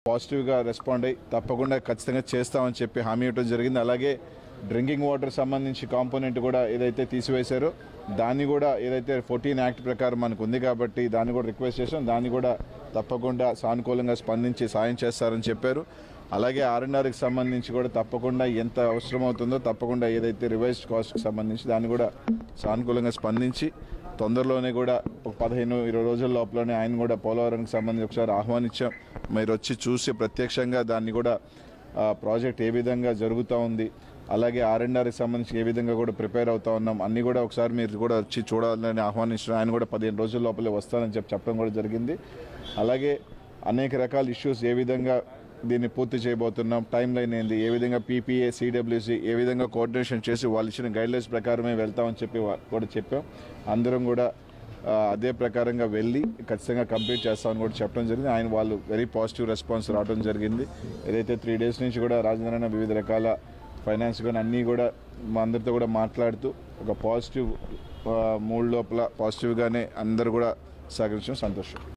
పాజిటివ్గా రెస్పాండ్ అయ్యి తప్పకుండా ఖచ్చితంగా చేస్తామని చెప్పి హామీ ఇవ్వడం జరిగింది అలాగే డ్రింకింగ్ వాటర్ సంబంధించి కాంపోనెంట్ కూడా ఏదైతే తీసివేశారో దాన్ని కూడా ఏదైతే ఫోర్టీన్ యాక్ట్ ప్రకారం మనకు ఉంది కాబట్టి దాన్ని కూడా రిక్వెస్ట్ చేసాం దాన్ని కూడా తప్పకుండా సానుకూలంగా స్పందించి సాయం చేస్తారని చెప్పారు అలాగే ఆర్ఎన్ఆర్కి సంబంధించి కూడా తప్పకుండా ఎంత అవసరమవుతుందో తప్పకుండా ఏదైతే రివైజ్డ్ కాస్ట్కి సంబంధించి దాన్ని కూడా సానుకూలంగా స్పందించి తొందరలోనే కూడా ఒక పదిహేను ఇరవై రోజుల లోపలనే ఆయన కూడా పోలవరంకి సంబంధించి ఒకసారి ఆహ్వానించాం మీరు వచ్చి చూసి ప్రత్యక్షంగా దాన్ని కూడా ఆ, ప్రాజెక్ట్ ఏ విధంగా జరుగుతూ ఉంది అలాగే ఆర్ఎన్ఆర్కి సంబంధించి ఏ విధంగా కూడా ప్రిపేర్ అవుతా ఉన్నాం అన్నీ కూడా ఒకసారి మీరు కూడా వచ్చి చూడాలని ఆహ్వానించడం ఆయన కూడా పదిహేను రోజుల లోపలే వస్తానని చెప్పి చెప్పడం కూడా జరిగింది అలాగే అనేక రకాల ఇష్యూస్ ఏ విధంగా దీన్ని పూర్తి చేయబోతున్నాం టైం లైన్ ఏంది ఏ విధంగా పీపీఏ సిడబ్ల్యూసి ఏ విధంగా కోఆర్డినేషన్ చేసి వాళ్ళు ఇచ్చిన గైడ్లైన్స్ ప్రకారమే వెళ్తామని చెప్పి వా- కూడా చెప్పాం అందరం కూడా ఆ, అదే ప్రకారంగా వెళ్ళి ఖచ్చితంగా కంప్లీట్ చేస్తామని కూడా చెప్పడం జరిగింది ఆయన వాళ్ళు వెరీ పాజిటివ్ రెస్పాన్స్ రావడం జరిగింది ఏదైతే త్రీ డేస్ నుంచి కూడా రాజేంద్రన వివిధ రకాల ఫైనాన్స్ కానీ అన్నీ కూడా మా అందరితో కూడా మాట్లాడుతూ ఒక పాజిటివ్ మూడ్ లోపల పాజిటివ్గానే అందరూ కూడా సహకరించడం సంతోషం